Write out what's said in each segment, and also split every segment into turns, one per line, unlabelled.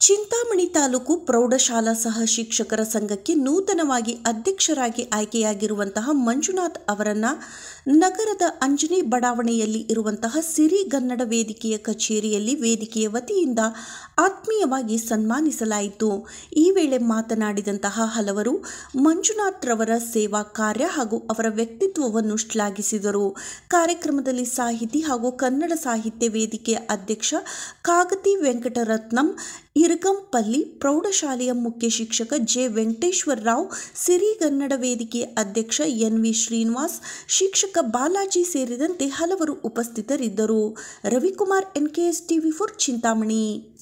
ಚಿಂತಾಮಣಿ ತಾಲೂಕು ಪ್ರೌಢಶಾಲಾ ಸಹ ಶಿಕ್ಷಕರ ಸಂಘಕ್ಕೆ ನೂತನವಾಗಿ ಅಧ್ಯಕ್ಷರಾಗಿ ಆಯ್ಕೆಯಾಗಿರುವಂತಹ ಮಂಜುನಾಥ್ ಅವರನ್ನ ನಗರದ ಅಂಜನಿ ಬಡಾವಣೆಯಲ್ಲಿ ಇರುವಂತಹ ಸಿರಿಗನ್ನಡ ವೇದಿಕೆಯ ಕಚೇರಿಯಲ್ಲಿ ವೇದಿಕೆಯ ವತಿಯಿಂದ ಆತ್ಮೀಯವಾಗಿ ಸನ್ಮಾನಿಸಲಾಯಿತು ಈ ವೇಳೆ ಮಾತನಾಡಿದಂತಹ ಹಲವರು ಮಂಜುನಾಥ್ ರವರ ಸೇವಾ ಕಾರ್ಯ ಹಾಗೂ ಅವರ ವ್ಯಕ್ತಿತ್ವವನ್ನು ಶ್ಲಾಘಿಸಿದರು ಕಾರ್ಯಕ್ರಮದಲ್ಲಿ ಸಾಹಿತಿ ಹಾಗೂ ಕನ್ನಡ ಸಾಹಿತ್ಯ ವೇದಿಕೆಯ ಅಧ್ಯಕ್ಷ ಕಾಗತಿ ವೆಂಕಟರತ್ನಂ ಇರಗಂಪಲ್ಲಿ ಪ್ರೌಢಶಾಲೆಯ ಮುಖ್ಯ ಶಿಕ್ಷಕ ಜೆ ವೆಂಕಟೇಶ್ವರ ರಾವ್ ಸಿರಿಗನ್ನಡ ವೇದಿಕೆಯ ಅಧ್ಯಕ್ಷ ಎನ್ ವಿ ಶ್ರೀನಿವಾಸ್ ಶಿಕ್ಷಕ ಬಾಲಾಜಿ ಸೇರಿದಂತೆ ಹಲವರು ಉಪಸ್ಥಿತರಿದ್ದರು Ravikumar NKS TV four Chintamani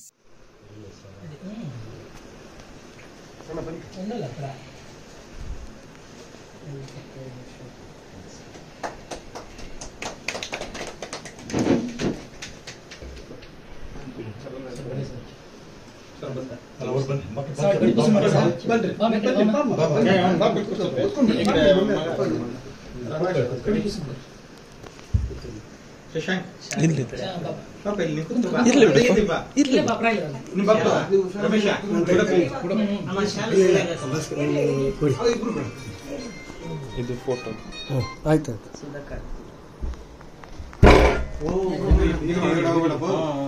ಒಂದಲ್ಲ ಹತ್ರ
ಶಶಾಂಕ್
ಇಲ್ಲಿ
ಪಾಪ ಇಲ್ಲಿ ಕೂತ್ಕೋ ಬಾ.
ಇರ್ಲಿ ಬಿಡು.
ತೆಗಿತಿ ಬಾ.
ಇರ್ಲಿ
ಇಲ್ಲ ಪರವಾಗಿಲ್ಲ
ನೀನು ಬಾ ಬಾ. ರಮೇಶ ಕೊಡಪ್ಪು. ಅವ್ರು ಇಬ್ರು ಬಿಡು.
ಇದು ಫೋಟೋ
ಆಯ್ತು
ಓ, ಈಗ ಹೊರಗಡೆ ಹೋಗ್ಬೇಡಪ್ಪ.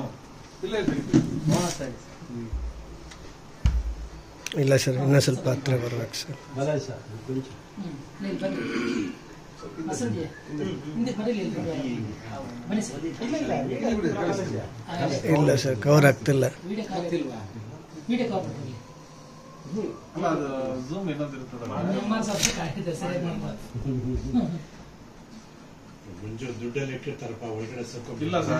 ಇಲ್ಲ ಸರ್ ಇನ್ನೂ ಸ್ವಲ್ಪ ಹತ್ರ ಬರ್ಬೇಕು ಸರ್
ಇಲ್ಲಿ ಬನ್ನಿ ವಸಂತಿ ಹಿಂದೆ ಬರಲಿ ಇಲ್ಲಿ ಬನ್ನಿ ಸರ್
ಇಲ್ಲ ಸರ್ ಕವರ್ ಆಗ್ತಿಲ್ಲ
ವಿಡಿಯೋ ಕಾಲ್ ವಿಡಿಯೋ ಕಾಲ್ ಮಾಡಿ
ಅಲ್ಲ ಅದು ಝೂಮ್ ಇನ್ನೊಂದು ಇರ್ತದಲ್ಲ
ನಮ್ಮ ಸ್ವಲ್ಪ ಕಾಯ್ದೆ ಸರಿಯಾಗಿ ಮಾಡ್ಬಾರ್ದು
ಮುಂಚೆ ದುಡ್ಡಲ್ಲಿ ಇಟ್ಟಿರ್ತಾರಪ್ಪ ಒಳಗಡೆ ಸ್ವಲ್ಪ
ಇಲ್ಲ ಸರ್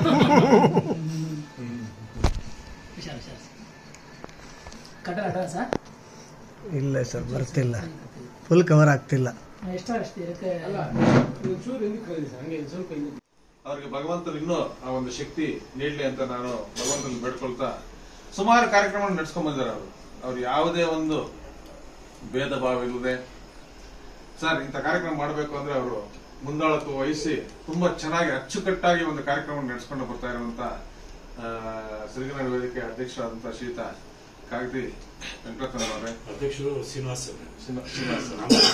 ಹುಷಾರು ಹುಷಾರು ಕಟ್ಟ ಅಡ್ಡ ಸರ್
ಇಲ್ಲ ಸರ್ ಬರ್ತಿಲ್ಲ ಫುಲ್ ಕವರ್ ಆಗ್ತಿಲ್ಲ
ಎಷ್ಟ ಅಷ್ಟು ಇದಕ್ಕೆ
ಅವ್ರಿಗೆ ಭಗವಂತರು ಇನ್ನೂ ಆ ಒಂದು ಶಕ್ತಿ ನೀಡಲಿ ಅಂತ ನಾನು ಭಗವಂತನ ಬೇಡ್ಕೊಳ್ತಾ ಸುಮಾರು ಕಾರ್ಯಕ್ರಮ ನಡ್ಸ್ಕೊಂಡ್ ಬಂದಿದ್ದಾರೆ ಅವರು ಅವ್ರು ಯಾವುದೇ ಒಂದು ಭೇದ ಭಾವ ಇಲ್ಲದೆ ಸರ್ ಇಂಥ ಕಾರ್ಯಕ್ರಮ ಮಾಡಬೇಕು ಅಂದ್ರೆ ಅವರು ಮುಂದಾಳತ್ವ ವಹಿಸಿ ತುಂಬಾ ಚೆನ್ನಾಗಿ ಅಚ್ಚುಕಟ್ಟಾಗಿ ಒಂದು ಕಾರ್ಯಕ್ರಮ ನಡೆಸ್ಕೊಂಡು ಬರ್ತಾ ಇರುವಂತ ಆ, ಸಿರಿಗನ್ನಡ ವೇದಿಕೆ ಅಧ್ಯಕ್ಷರಾದಂತಹ ಶ್ರೀತ ಕಾಗತಿ ವೆಂಕಟರತ್ನ ಅವರೇ
ಅಧ್ಯಕ್ಷರು ಶ್ರೀನಿವಾಸ್ ಅವರು.
ಶ್ರೀನಿವಾಸ್ ಶ್ರೀನಿವಾಸ್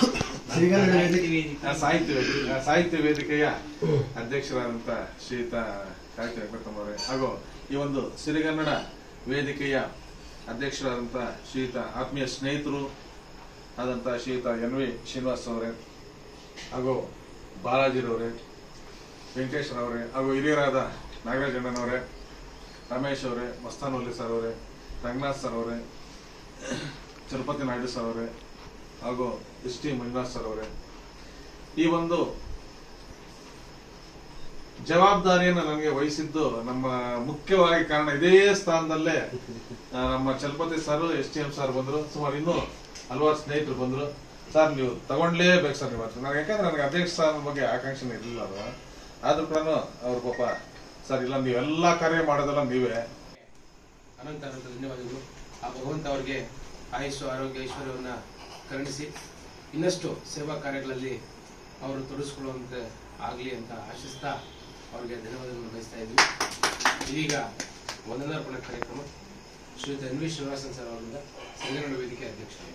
ನಮ್ಮ
ಆ ಸಾಹಿತ್ಯ ವೇದಿಕೆ ಆ ಸಾಹಿತ್ಯ ವೇದಿಕೆಯ ಅಧ್ಯಕ್ಷರಾದಂತ ಶ್ರೀಯುತ ಕಾಯ್ತ ವೆಂಕಟಮ್ಮವರೇ ಹಾಗೂ ಈ ಒಂದು ಸಿರಿಗನ್ನಡ ವೇದಿಕೆಯ ಅಧ್ಯಕ್ಷರಾದಂತ ಶ್ರೀಯುತ ಆತ್ಮೀಯ ಸ್ನೇಹಿತರು ಆದಂತ ಶ್ರೀಯುತ ಎನ್ ವಿ ಶ್ರೀನಿವಾಸ್ ಅವರೇ ಹಾಗೂ ಬಾಲಾಜಿರವರೇ ವೆಂಕಟೇಶ್ವರ ಹಾಗೂ ಹಿರಿಯರಾದ ನಾಗರಾಜ್ ಅಣ್ಣನವರೇ ರಮೇಶ್ ಅವರೇ ಮಸ್ತಾನ್ ವಲ್ಲಿ ಸರ್ ಅವರೇ ರಂಗನಾಥ್ ಸರ್ ಅವರೇ ತಿರುಪತಿ ನಾಯ್ಡು ಸರ್ ಅವರೇ ಹಾಗೂ ಎಸ್ ಟಿ ಮಂಜುನಾಥ್ ಸರ್ ಅವರೇ ಈ ಒಂದು ಜವಾಬ್ದಾರಿಯನ್ನು ನನಗೆ ವಹಿಸಿದ್ದು ನಮ್ಮ ಮುಖ್ಯವಾಗಿ ಕಾರಣ ಇದೇ ಸ್ಥಾನದಲ್ಲೇ ಆ, ನಮ್ಮ Chalapathi sir S T M sir ಬಂದ್ರು ಸುಮಾರು ಇನ್ನೂ ಹಲವಾರು ಸ್ನೇಹಿತರು ಬಂದ್ರು ಸರ್ ನೀವು ತಗೊಂಡ್ಲೇಬೇಕು ಸರ್ ನೀವು ನಾನು ಯಾಕಂದ್ರೆ ನನಗೆ ಅಧ್ಯಕ್ಷ ಸ್ಥಾನದ ಬಗ್ಗೆ ಆಕಾಂಕ್ಷೆ ಇರಲಿಲ್ಲ ಅದು ಆದ್ರೂ ಕೂಡ ಅವ್ರ ಪಾಪ ಸರ್ ಇಲ್ಲ ನೀವೆಲ್ಲ ಕಾರ್ಯ ಮಾಡೋದಲ್ಲ ನೀವೇ
ಅನಂತ ಅನಂತ ಧನ್ಯವಾದಗಳು ಆ ಭಗವಂತ ಅವರಿಗೆ ಆಯುಸ್ಸು ಆರೋಗ್ಯ ಐಶ್ವರ್ಯವನ್ನು ಕರುಣಿಸಿ ಇನ್ನಷ್ಟು ಸೇವಾ ಕಾರ್ಯಗಳಲ್ಲಿ ಅವರು ತೊಡಗಿಸ್ಕೊಳ್ಳುವಂತೆ ಆಗಲಿ ಅಂತ ಆಶಿಸ್ತಾ ಅವರಿಗೆ ಧನ್ಯವಾದಗಳನ್ನು ಬಯಸ್ತಾ ಇದ್ವಿ ಇದೀಗ ವಂದನಾರ್ಪಣೆ ಕಾರ್ಯಕ್ರಮ ಶ್ರೀಯುತ ಎನ್ ವಿ ಶ್ರೀನಿವಾಸನ್ ಸರ್ ಅವರಿಂದ ಸಂಗನಡ ವೇದಿಕೆ ಅಧ್ಯಕ್ಷರು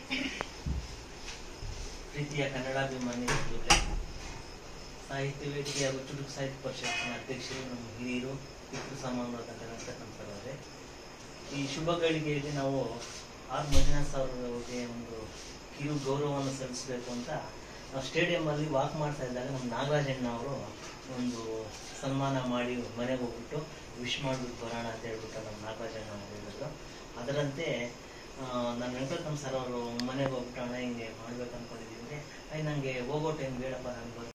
ಪ್ರೀತಿಯ ಕನ್ನಡಾಭಿಮಾನಿ ಜೊತೆ ಸಾಹಿತ್ಯ ವೇದಿಕೆ ಹಾಗೂ ಚುಟುಕು ಸಾಹಿತ್ಯ ಪರಿಷತ್ತಿನ ಅಧ್ಯಕ್ಷರು ನಮ್ಮ ಹಿರಿಯರು ಪಿತೃ ಸಮಾನವಾದ ಕನಕರವರೇ ಈ ಶುಭ ಗಳಿಗೆಯಲ್ಲಿ ನಾವು ಆರ್ ಮಂಜುನಾಥ್ ಅವರಿಗೆ ಒಂದು ಕಿರು ಗೌರವವನ್ನು ಸಲ್ಲಿಸಬೇಕು ಅಂತ ನಾವು ಸ್ಟೇಡಿಯಂ ವಾಕ್ ಮಾಡ್ತಾ ಇದ್ದಾಗ ನಮ್ಮ ನಾಗರಾಜಣ್ಣ ಅವರು ಒಂದು ಸನ್ಮಾನ ಮಾಡಿ ಮನೆಗೆ ಹೋಗ್ಬಿಟ್ಟು ವಿಶ್ ಮಾಡ್ಬಿಟ್ಟು ಬರೋಣ ಅಂತ ಹೇಳ್ಬಿಟ್ಟು ನಮ್ಮ ನಾಗರಾಜಣ್ಣ ಅವರು ಹೇಳಿದ್ರು ಅದರಂತೆ ಆ, ನಾನು ವೆಂಕಟರತ್ನ ಸರ್ ಅವರು ಮನೆಗೆ ಹೋಗ್ಬಿಟ್ಟು ಅಣ್ಣ ಹಿಂಗೆ ಮಾಡ್ಬೇಕು ಅನ್ಕೊಂಡಿದ್ದೀನಿ ಅಂದರೆ ನನಗೆ ಹೋಗೋ ಟೈಮ್ ಬೇಡಪ್ಪ ನಾನು